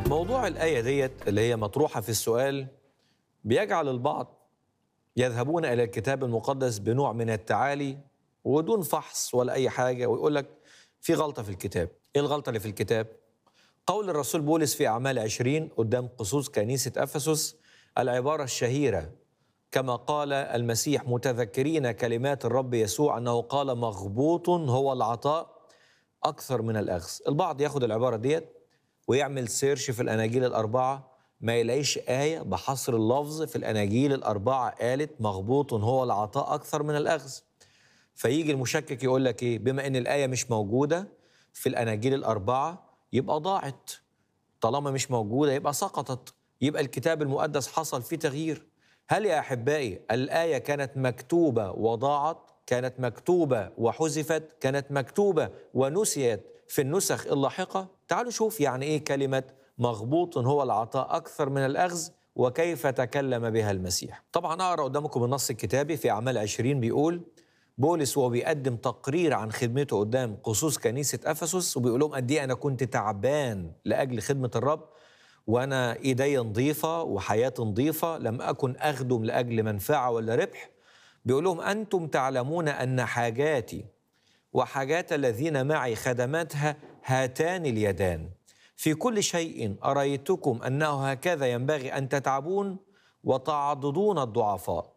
موضوع الآية ديت اللي هي مطروحة في السؤال بيجعل البعض يذهبون إلى الكتاب المقدس بنوع من التعالي ودون فحص ولا أي حاجة ويقول لك في غلطة في الكتاب إيه الغلطة اللي في الكتاب؟ قول الرسول بولس في أعمال عشرين قدام قصوص كنيسة أفسس العبارة الشهيرة كما قال المسيح متذكرين كلمات الرب يسوع أنه قال مغبوط هو العطاء أكثر من الأخذ البعض ياخد العبارة ديت ويعمل سيرش في الأناجيل الأربعة ما يلاقيش آية بحصر اللفظ في الأناجيل الأربعة قالت مغبوط هو العطاء أكثر من الأخذ فيجي المشكك يقول لك إيه بما إن الآية مش موجودة في الأناجيل الأربعة يبقى ضاعت طالما مش موجودة يبقى سقطت يبقى الكتاب المقدس حصل فيه تغيير هل يا أحبائي الآية كانت مكتوبة وضاعت كانت مكتوبة وحذفت كانت مكتوبة ونسيت في النسخ اللاحقة تعالوا شوف يعني إيه كلمة مغبوط هو العطاء أكثر من الأخذ وكيف تكلم بها المسيح طبعا أقرأ قدامكم النص الكتابي في أعمال عشرين بيقول بولس وهو بيقدم تقرير عن خدمته قدام قصوص كنيسة أفسس وبيقول لهم قد إيه أنا كنت تعبان لأجل خدمة الرب وأنا إيدي نظيفة وحياتي نظيفة لم أكن أخدم لأجل منفعة ولا ربح بيقول لهم أنتم تعلمون أن حاجاتي وحاجات الذين معي خدماتها هاتان اليدان في كل شيء أريتكم أنه هكذا ينبغي أن تتعبون وتعضدون الضعفاء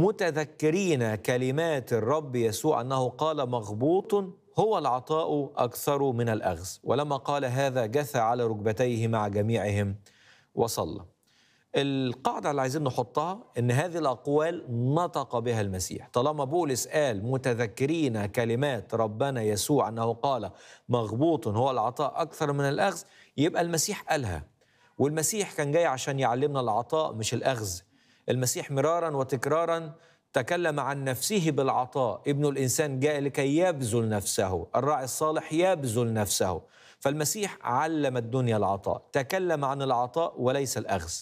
متذكرين كلمات الرب يسوع أنه قال مغبوط هو العطاء أكثر من الأخذ ولما قال هذا جثى على ركبتيه مع جميعهم وصلى القاعدة اللي عايزين نحطها إن هذه الأقوال نطق بها المسيح طالما بولس قال متذكرين كلمات ربنا يسوع أنه قال مغبوط هو العطاء أكثر من الأخذ يبقى المسيح قالها والمسيح كان جاي عشان يعلمنا العطاء مش الأخذ المسيح مرارا وتكرارا تكلم عن نفسه بالعطاء ابن الإنسان جاء لكي يبذل نفسه الراعي الصالح يبذل نفسه فالمسيح علم الدنيا العطاء تكلم عن العطاء وليس الأخذ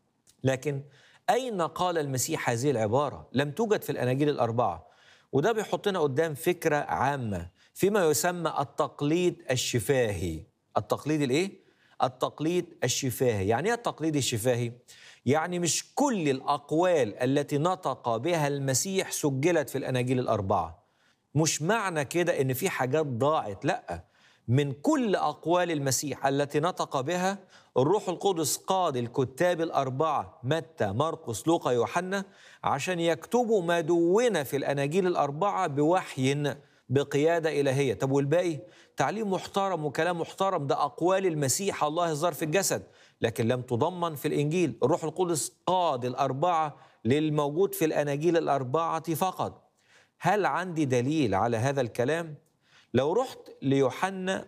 لكن أين قال المسيح هذه العبارة؟ لم توجد في الأناجيل الأربعة وده بيحطنا قدام فكرة عامة فيما يسمى التقليد الشفاهي التقليد الإيه؟ التقليد الشفاهي يعني إيه التقليد الشفاهي؟ يعني مش كل الأقوال التي نطق بها المسيح سجلت في الأناجيل الأربعة مش معنى كده إن في حاجات ضاعت لأ من كل أقوال المسيح التي نطق بها الروح القدس قاد الكتاب الأربعة متى مرقس لوقا يوحنا عشان يكتبوا ما دون في الأناجيل الأربعة بوحي بقيادة إلهية طب والباقي تعليم محترم وكلام محترم ده أقوال المسيح الله الظاهر في الجسد لكن لم تضمن في الإنجيل الروح القدس قاد الأربعة للموجود في الأناجيل الأربعة فقط هل عندي دليل على هذا الكلام؟ لو رحت ليوحنا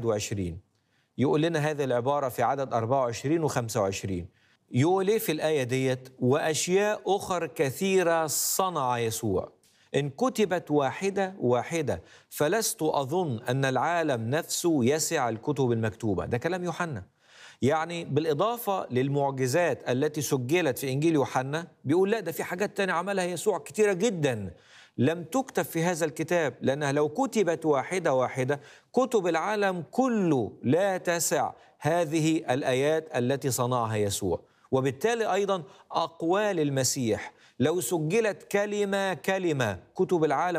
21 يقول لنا هذه العبارة في عدد 24 و 25 يقول ايه في الآية ديت وأشياء أخر كثيرة صنع يسوع إن كتبت واحدة واحدة فلست أظن أن العالم نفسه يسع الكتب المكتوبة ده كلام يوحنا يعني بالإضافة للمعجزات التي سجلت في إنجيل يوحنا بيقول لا ده في حاجات تانية عملها يسوع كتيرة جدا لم تكتب في هذا الكتاب لأنها لو كتبت واحدة واحدة كتب العالم كله لا تسع هذه الآيات التي صنعها يسوع وبالتالي أيضا أقوال المسيح لو سجلت كلمة كلمة كتب العالم